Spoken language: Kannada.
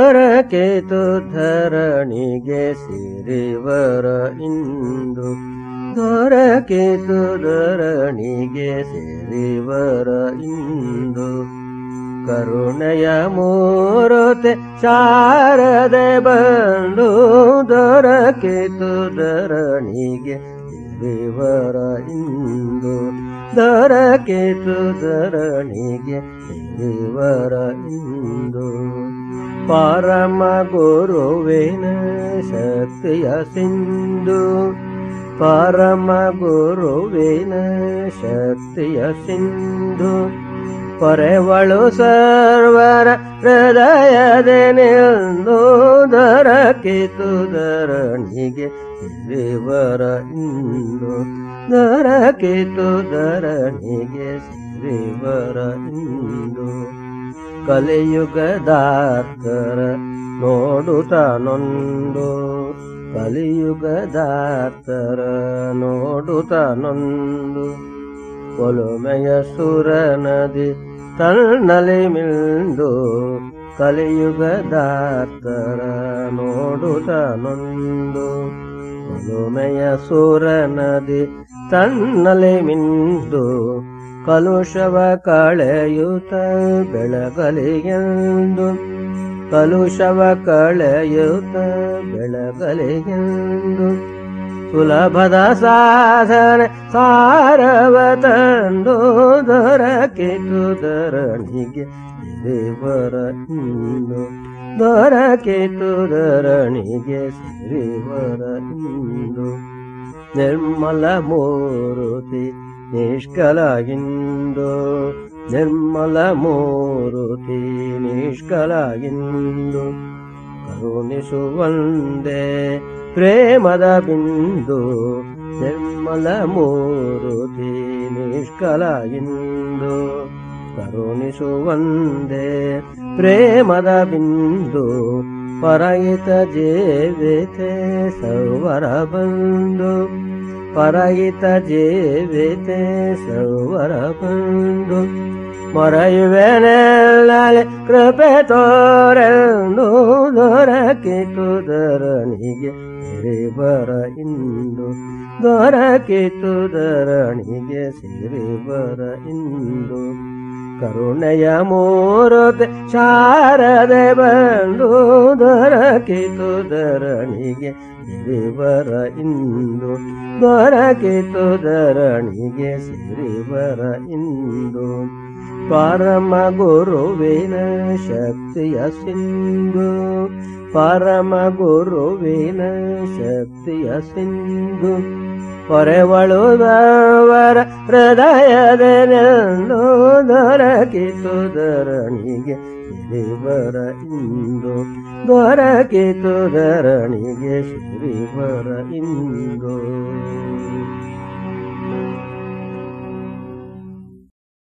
ದೊರಕಿತು ಧರಣಿಗೆ ಸಿರಿವರ ಇಂದು ದೊರಕಿತು ಧರಣಿಗೆ ಸಿರಿವರ ಇಂದು ಕರುಣೆಯ ಮೂರುತೆ ಶಾರದೆ ಬಂದು ದೊರಕಿತು ಧರಣಿಗೆ ಸಿರಿವರ ಇಂದು ದೊರಕಿತು ಧರಣಿಗೆ ಸಿರಿವರ ಇಂದು ಪರಮ ಗುರುವಿನ ಶಕ್ತಿಯ ಸಿಂಧು ಪರಮ ಗುರುವಿನ ಶಕ್ತಿಯ ಸಿಂಧು ಪೊರೆವಳು ಸರ್ವರ ಹೃದಯದೆ ನಿಲ್ದು ದೊರಕಿತು ಧರಣಿಗೆ ಸಿರಿವರ ಇಂದು ದೊರಕಿತು ಧರಣಿಗೆ ಸಿರಿವರ ಇಂದು ಕಲಿಯುಗದಾರ್ತರ ನೋಡುತ್ತ ನೊಂದು ಕಲಿಯುಗದಾರ್ತರ ನೋಡುತ್ತ ನೊಂದು ಒಲುಮೆಯ ಸುರ ನದಿ ತನ್ನಲಿ ಮಿಂದು ಕಲಿಯುಗದಾರ್ತರ ನೋಡುತ್ತ ನೊಂದು ಒಲುಮೆಯ ಸುರ ನದಿ ತನ್ನಲಿ ಮಿಂದು ಕಲುಷವ ಕಳೆಯುತ್ತ ಬೆಳಗಲಿಗೆಂದು ಕಲುಷವ ಕಳೆಯುತ್ತ ಬೆಳಗಲಿಗೆಂದು ಸುಲಭದ ಸಾಧನೆ ಸಾರವ ತಂದು ದೊರಕಿತು ಧರಣಿಗೆ ದೇವರ ಇಂದು ದೊರಕಿತು ಧರಣಿಗೆ ಸಿರಿವರ ಇಂದು ನಿರ್ಮಲ ಮೂರುತಿ ನಿಷ್ಕಲಾಗಿಂದು ನಿರ್ಮಲ ಮೂರುತಿ ನಿಷ್ಕಲಾಗಿಂದು ಕರುಣಿಸುವಂದೆ ಪ್ರೇಮದ ಬಿಂದು ನಿರ್ಮಲ ಮೂರುತಿ ನಿಷ್ಕಲಾಗಿಂದು ಕರುಣಿಸುವಂದೆ ಪ್ರೇಮದ ಬಿಂದು ಪರಹಿತ ಜೇವಿತೆ ಸರ್ವರ ಬಂದು ಪರಹಿತ ಜೀವಿತೆ ಸರ್ವರ ಬಂದು ಮೊರೆಯುವೆನೆಲ್ಲಲೆ ಕೃಪೆ ತೋರೆಂದು ದೊರಕಿತು ಧರಣಿಗೆ ಸಿರಿಬರ ಇಂದು ದೊರಕಿತು ಧರಣಿಗೆ ಸಿರಿಬರ ಇಂದು ಕರುಣೆಯ ಮೂರುತೆ ಶಾರದೆ ಬಂದು ದೊರಕಿತು ಧರಣಿಗೆ ಸಿರಿವರ ಇಂದು ದೊರಕಿತು ಧರಣಿಗೆ ಸಿರಿವರ ಇಂದು ಪರಮ ಗುರುವಿನ ಶಕ್ತಿಯ ಸಿಂಧು ಪರಮ ಗುರುವಿನ ಶಕ್ತಿಯ ಸಿಂಧು ಹೊರೆವಳುದವರ ಹೃದಯದೆನೆಂದು ದೊರಕಿತು ಧರಣಿಗೆ ಶ್ರೀವರ ಇಂದು ದೊರಕಿತು ಧರಣಿಗೆ ಶ್ರೀವರ ಇಂದು